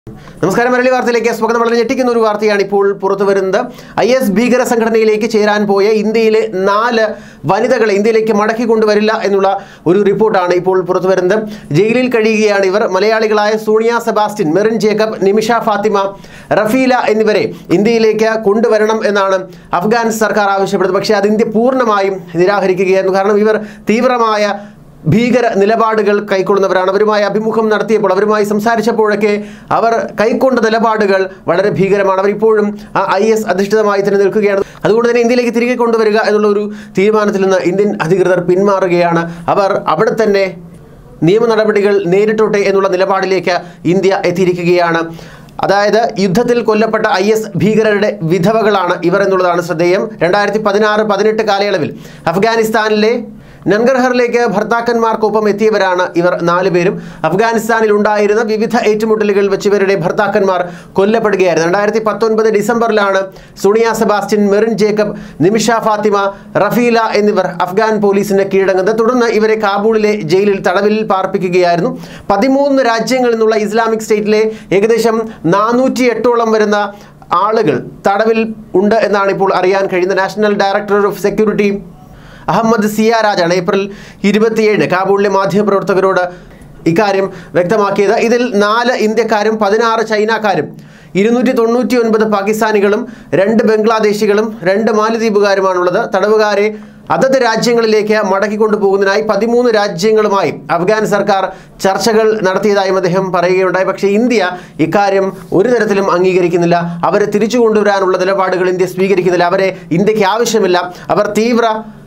നമസ്കാരം മലയാളി വാർത്തയിലേക്ക് സ്വാഗതം വളരെ ഞെട്ടിക്കുന്ന ഒരു വാർത്തയാണ് ഇപ്പോൾ പുറത്തു വരുന്നത് ഐ എസ് ഭീകര സംഘടനയിലേക്ക് ചേരാൻ പോയ ഇന്ത്യയിലെ നാല് വനിതകളെ ഇന്ത്യയിലേക്ക് മടക്കി കൊണ്ടുവരില്ല എന്നുള്ള ഒരു റിപ്പോർട്ടാണ് ഇപ്പോൾ പുറത്തു വരുന്നത് ജയിലിൽ കഴിയുകയാണ് ഇവർ മലയാളികളായ സോണിയ സെബാസ്റ്റ്യൻ മെറിൻ ജേക്കബ് നിമിഷ ഫാത്തിമ റഫീല എന്നിവരെ ഇന്ത്യയിലേക്ക് കൊണ്ടുവരണം എന്നാണ് അഫ്ഗാൻ സർക്കാർ ആവശ്യപ്പെടുന്നത് പക്ഷേ അത് ഇന്ത്യ പൂർണ്ണമായും നിരാകരിക്കുകയായിരുന്നു കാരണം ഇവർ തീവ്രമായ ഭീകര നിലപാടുകൾ കൈക്കൊള്ളുന്നവരാണ് അവരുമായി അഭിമുഖം നടത്തിയപ്പോൾ അവരുമായി സംസാരിച്ചപ്പോഴൊക്കെ അവർ കൈക്കൊണ്ട നിലപാടുകൾ വളരെ ഭീകരമാണ് അവർ ഇപ്പോഴും ആ ഐ എസ് അധിഷ്ഠിതമായി തന്നെ നിൽക്കുകയാണ് അതുകൊണ്ട് തന്നെ ഇന്ത്യയിലേക്ക് തിരികെ കൊണ്ടുവരിക എന്നുള്ള ഒരു തീരുമാനത്തിൽ നിന്ന് ഇന്ത്യൻ അധികൃതർ പിന്മാറുകയാണ് അവർ അവിടെ തന്നെ നിയമ നടപടികൾ നേരിട്ടോട്ടെ എന്നുള്ള നിലപാടിലേക്ക് ഇന്ത്യ എത്തിയിരിക്കുകയാണ് അതായത് യുദ്ധത്തിൽ കൊല്ലപ്പെട്ട ഐ എസ് ഭീകരരുടെ വിധവകളാണ് ഇവർ എന്നുള്ളതാണ് ശ്രദ്ധേയം രണ്ടായിരത്തി പതിനാറ് പതിനെട്ട് കാലയളവിൽ അഫ്ഗാനിസ്ഥാനിലെ നൻഗർഹറിലേക്ക് ഭർത്താക്കന്മാർക്കൊപ്പം എത്തിയവരാണ് ഇവർ നാലുപേരും അഫ്ഗാനിസ്ഥാനിൽ ഉണ്ടായിരുന്ന വിവിധ ഏറ്റുമുട്ടലുകൾ വെച്ച് ഇവരുടെ ഭർത്താക്കന്മാർ കൊല്ലപ്പെടുകയായിരുന്നു രണ്ടായിരത്തി പത്തൊൻപത് ഡിസംബറിലാണ് സുണിയ സെബാസ്റ്റ്യൻ മെറിൻ ജേക്കബ് നിമിഷ ഫാത്തിമ റഫീല എന്നിവർ അഫ്ഗാൻ പോലീസിന് കീഴടങ്ങുന്നത് തുടർന്ന് ഇവരെ കാബൂളിലെ ജയിലിൽ തടവിൽ പാർപ്പിക്കുകയായിരുന്നു പതിമൂന്ന് രാജ്യങ്ങളിൽ നിന്നുള്ള ഇസ്ലാമിക് സ്റ്റേറ്റിലെ ഏകദേശം നാനൂറ്റി എട്ടോളം വരുന്ന ആളുകൾ തടവിൽ ഉണ്ട് എന്നാണ് ഇപ്പോൾ അറിയാൻ കഴിയുന്നത് national director of security Ahmad Zia രാജാണ് ഏപ്രിൽ ഇരുപത്തിയേഴ് കാബൂളിലെ മാധ്യമപ്രവർത്തകരോട് ഇക്കാര്യം വ്യക്തമാക്കിയത് ഇതിൽ നാല് ഇന്ത്യക്കാരും പതിനാറ് ചൈനക്കാരും ഇരുന്നൂറ്റി തൊണ്ണൂറ്റി ഒൻപത് പാകിസ്ഥാനികളും രണ്ട് ബംഗ്ലാദേശികളും രണ്ട് മാലദ്വീപുകാരുമാണുള്ളത് തടവുകാരെ അതത് രാജ്യങ്ങളിലേക്ക് മടക്കിക്കൊണ്ടു പോകുന്നതിനായി പതിമൂന്ന് രാജ്യങ്ങളുമായി അഫ്ഗാൻ സർക്കാർ ചർച്ചകൾ നടത്തിയതായും അദ്ദേഹം പറയുകയുണ്ടായി പക്ഷേ ഇന്ത്യ ഇക്കാര്യം ഒരു തരത്തിലും അംഗീകരിക്കുന്നില്ല അവരെ തിരിച്ചു കൊണ്ടുവരാനുള്ള നിലപാടുകൾ ഇന്ത്യ സ്വീകരിക്കുന്നില്ല അവരെ ഇന്ത്യക്ക് ആവശ്യമില്ല അവർ തീവ്ര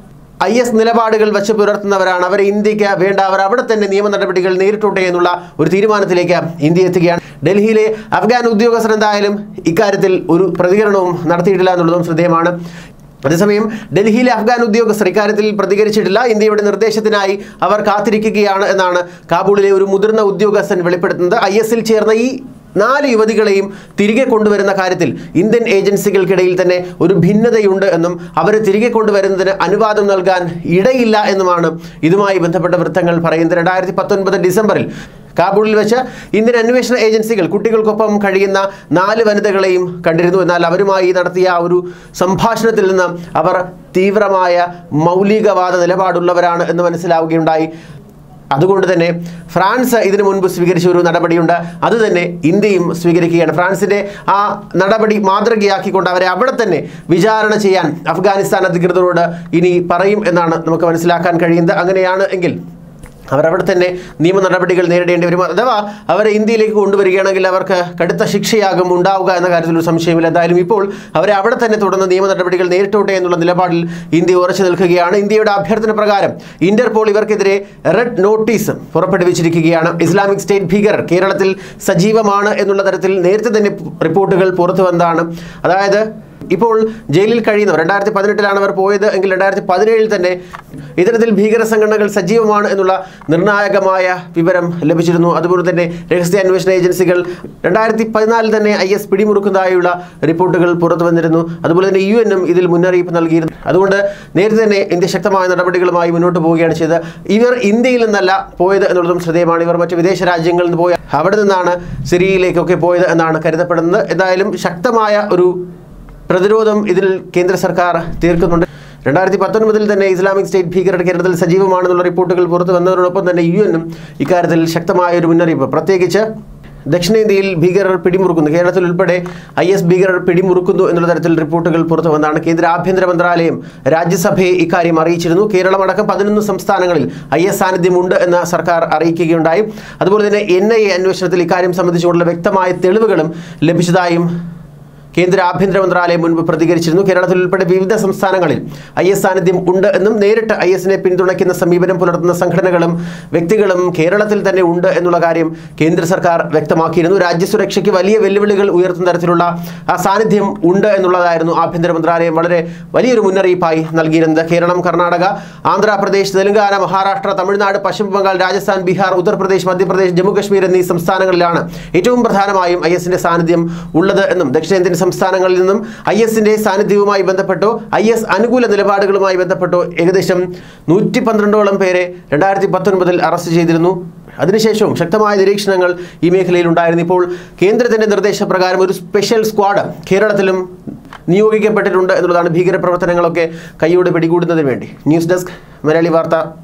ഐ എസ് നിലപാടുകൾ വെച്ച് പുലർത്തുന്നവരാണ് അവരെ ഇന്ത്യക്ക് വേണ്ട അവർ അവിടെ തന്നെ നിയമ നടപടികൾ നേരിട്ടോട്ടെ എന്നുള്ള ഒരു തീരുമാനത്തിലേക്ക് ഇന്ത്യ എത്തുകയാണ് ഡൽഹിയിലെ അഫ്ഗാൻ ഉദ്യോഗസ്ഥർ എന്തായാലും ഇക്കാര്യത്തിൽ ഒരു പ്രതികരണവും നടത്തിയിട്ടില്ല എന്നുള്ളതും ശ്രദ്ധേയമാണ് അതേസമയം ഡൽഹിയിലെ അഫ്ഗാൻ ഉദ്യോഗസ്ഥർ ഇക്കാര്യത്തിൽ പ്രതികരിച്ചിട്ടില്ല ഇന്ത്യയുടെ നിർദ്ദേശത്തിനായി അവർ കാത്തിരിക്കുകയാണ് എന്നാണ് കാബൂളിലെ ഒരു മുതിർന്ന ഉദ്യോഗസ്ഥൻ വെളിപ്പെടുത്തുന്നത് ഐ എസിൽ ചേർന്ന ഈ നാല് യുവതികളെയും തിരികെ കൊണ്ടുവരുന്ന കാര്യത്തിൽ ഇന്ത്യൻ ഏജൻസികൾക്കിടയിൽ തന്നെ ഒരു ഭിന്നതയുണ്ട് എന്നും അവരെ തിരികെ കൊണ്ടുവരുന്നതിന് അനുവാദം നൽകാൻ ഇടയില്ല എന്നുമാണ് ഇതുമായി ബന്ധപ്പെട്ട വൃത്തങ്ങൾ പറയുന്നത് രണ്ടായിരത്തി പത്തൊൻപത് ഡിസംബറിൽ കാബൂളിൽ വെച്ച് ഇന്ത്യൻ അന്വേഷണ ഏജൻസികൾ കുട്ടികൾക്കൊപ്പം കഴിയുന്ന നാല് വനിതകളെയും കണ്ടിരുന്നു എന്നാൽ അവരുമായി നടത്തിയ ആ ഒരു സംഭാഷണത്തിൽ നിന്ന് അവർ തീവ്രമായ മൗലികവാദ നിലപാടുള്ളവരാണ് എന്ന് മനസ്സിലാവുകയുണ്ടായി അതുകൊണ്ട് തന്നെ ഫ്രാൻസ് ഇതിനു മുൻപ് സ്വീകരിച്ച ഒരു നടപടിയുണ്ട് അത് തന്നെ ഇന്ത്യയും സ്വീകരിക്കുകയാണ് ഫ്രാൻസിൻ്റെ ആ നടപടി മാതൃകയാക്കിക്കൊണ്ട് അവരെ അവിടെ തന്നെ വിചാരണ ചെയ്യാൻ അഫ്ഗാനിസ്ഥാൻ അധികൃതരോട് ഇനി പറയും എന്നാണ് നമുക്ക് മനസ്സിലാക്കാൻ കഴിയുന്നത് അങ്ങനെയാണ് എങ്കിൽ അവരവിടെ തന്നെ നിയമ നടപടികൾ നേരിടേണ്ടി വരും അഥവാ അവരെ ഇന്ത്യയിലേക്ക് കൊണ്ടുവരികയാണെങ്കിൽ അവർക്ക് കടുത്ത ശിക്ഷയാകും ഉണ്ടാവുക എന്ന കാര്യത്തിൽ ഒരു സംശയമില്ല എന്തായാലും ഇപ്പോൾ അവരെ അവിടെ തന്നെ തുടർന്ന് നിയമ നടപടികൾ നേരിട്ടോട്ടെ എന്നുള്ള നിലപാടിൽ ഇന്ത്യ ഉറച്ചു നിൽക്കുകയാണ് ഇന്ത്യയുടെ അഭ്യർത്ഥന പ്രകാരം ഇന്റർപോൾ ഇവർക്കെതിരെ റെഡ് നോട്ടീസ് പുറപ്പെടുവിച്ചിരിക്കുകയാണ് ഇസ്ലാമിക് സ്റ്റേറ്റ് ഭീകരർ കേരളത്തിൽ സജീവമാണ് എന്നുള്ള തരത്തിൽ നേരത്തെ തന്നെ റിപ്പോർട്ടുകൾ പുറത്തു വന്നതാണ് അതായത് ഇപ്പോൾ ജയിലിൽ കഴിയുന്നവർ രണ്ടായിരത്തി പതിനെട്ടിലാണ് അവർ പോയത് എങ്കിൽ രണ്ടായിരത്തി പതിനേഴിൽ തന്നെ ഇത്തരത്തിൽ ഭീകര സംഘടനകൾ സജീവമാണ് എന്നുള്ള നിർണായകമായ വിവരം ലഭിച്ചിരുന്നു അതുപോലെ തന്നെ രഹസ്യാന്വേഷണ ഏജൻസികൾ രണ്ടായിരത്തി പതിനാലിൽ തന്നെ ഐ എസ് പിടിമുറുക്കുന്നതായുള്ള റിപ്പോർട്ടുകൾ പുറത്തു വന്നിരുന്നു അതുപോലെ തന്നെ യു എന്നും ഇതിൽ മുന്നറിയിപ്പ് നൽകിയിരുന്നു അതുകൊണ്ട് നേരത്തെ തന്നെ ഇന്ത്യ ശക്തമായ നടപടികളുമായി മുന്നോട്ട് പോവുകയാണ് ചെയ്തത് ഇവർ ഇന്ത്യയിൽ നിന്നല്ല പോയത് എന്നുള്ളതും ശ്രദ്ധേയമാണ് ഇവർ മറ്റ് വിദേശ രാജ്യങ്ങളിൽ നിന്ന് പോയ അവിടെ നിന്നാണ് സിറിയയിലേക്കൊക്കെ പോയത് എന്നാണ് കരുതപ്പെടുന്നത് എന്തായാലും ശക്തമായ ഒരു പ്രതിരോധം ഇതിൽ കേന്ദ്ര സർക്കാർ തീർക്കുന്നുണ്ട് രണ്ടായിരത്തി പത്തൊൻപതിൽ തന്നെ ഇസ്ലാമിക് സ്റ്റേറ്റ് ഭീകരർ കേരളത്തിൽ സജീവമാണെന്നുള്ള റിപ്പോർട്ടുകൾ പുറത്തു വന്നതോടൊപ്പം തന്നെ യു എന്നും ഇക്കാര്യത്തിൽ ശക്തമായ ഒരു മുന്നറിയിപ്പ് പ്രത്യേകിച്ച് ദക്ഷിണേന്ത്യയിൽ ഭീകരർ പിടിമുറുക്കുന്നു കേരളത്തിൽ ഉൾപ്പെടെ ഐ എസ് ഭീകരർ പിടിമുറുക്കുന്നു എന്നുള്ള തരത്തിൽ റിപ്പോർട്ടുകൾ പുറത്തു വന്നതാണ് കേന്ദ്ര ആഭ്യന്തര മന്ത്രാലയം രാജ്യസഭയെ ഇക്കാര്യം അറിയിച്ചിരുന്നു കേരളമടക്കം പതിനൊന്ന് സംസ്ഥാനങ്ങളിൽ ഐ എസ് സാന്നിധ്യമുണ്ട് എന്ന് സർക്കാർ അറിയിക്കുകയുണ്ടായി അതുപോലെ തന്നെ എൻ ഐ എ അന്വേഷണത്തിൽ ഇക്കാര്യം സംബന്ധിച്ചുകൊണ്ടുള്ള വ്യക്തമായ തെളിവുകളും ലഭിച്ചതായും കേന്ദ്ര ആഭ്യന്തര മന്ത്രാലയം മുൻപ് പ്രതികരിച്ചിരുന്നു കേരളത്തിൽ ഉൾപ്പെടെ വിവിധ സംസ്ഥാനങ്ങളിൽ ഐ എസ് സാന്നിധ്യം ഉണ്ട് എന്നും നേരിട്ട് ഐ എസിനെ പിന്തുണയ്ക്കുന്ന സമീപനം പുലർത്തുന്ന സംഘടനകളും വ്യക്തികളും കേരളത്തിൽ തന്നെ ഉണ്ട് എന്നുള്ള കാര്യം കേന്ദ്ര സർക്കാർ വ്യക്തമാക്കിയിരുന്നു രാജ്യസുരക്ഷയ്ക്ക് വലിയ വെല്ലുവിളികൾ ഉയർത്തുന്ന തരത്തിലുള്ള ആ സാന്നിധ്യം ഉണ്ട് എന്നുള്ളതായിരുന്നു ആഭ്യന്തര മന്ത്രാലയം വളരെ വലിയൊരു മുന്നറിയിപ്പായി നൽകിയിരുന്നത് കേരളം കർണാടക ആന്ധ്രാപ്രദേശ് തെലങ്കാന മഹാരാഷ്ട്ര തമിഴ്നാട് പശ്ചിമ ബംഗാൾ രാജസ്ഥാൻ ബീഹാർ ഉത്തർപ്രദേശ് മധ്യപ്രദേശ് ജമ്മു കശ്മീർ എന്നീ സംസ്ഥാനങ്ങളിലാണ് ഏറ്റവും പ്രധാനമായും ഐ എസിന്റെ സാന്നിധ്യം ഉള്ളത് എന്നും ദക്ഷിണേന്ത്യൻ സംസ്ഥാനങ്ങളിൽ നിന്നും ഐ എസിന്റെ സാന്നിധ്യവുമായി ബന്ധപ്പെട്ടോ ഐ എസ് അനുകൂല നിലപാടുകളുമായി ബന്ധപ്പെട്ടോ ഏകദേശം നൂറ്റി പന്ത്രണ്ടോളം പേരെ രണ്ടായിരത്തി പത്തൊൻപതിൽ അറസ്റ്റ് ചെയ്തിരുന്നു അതിനുശേഷവും ശക്തമായ നിരീക്ഷണങ്ങൾ ഈ മേഖലയിൽ ഉണ്ടായിരുന്നു ഇപ്പോൾ കേന്ദ്രത്തിന്റെ നിർദ്ദേശപ്രകാരം ഒരു സ്പെഷ്യൽ സ്ക്വാഡ് കേരളത്തിലും നിയോഗിക്കപ്പെട്ടിട്ടുണ്ട് എന്നുള്ളതാണ് ഭീകരപ്രവർത്തനങ്ങളൊക്കെ കൈയോടെ പിടികൂടുന്നതിന് വേണ്ടി ന്യൂസ് ഡെസ്ക് മലയാളി വാർത്ത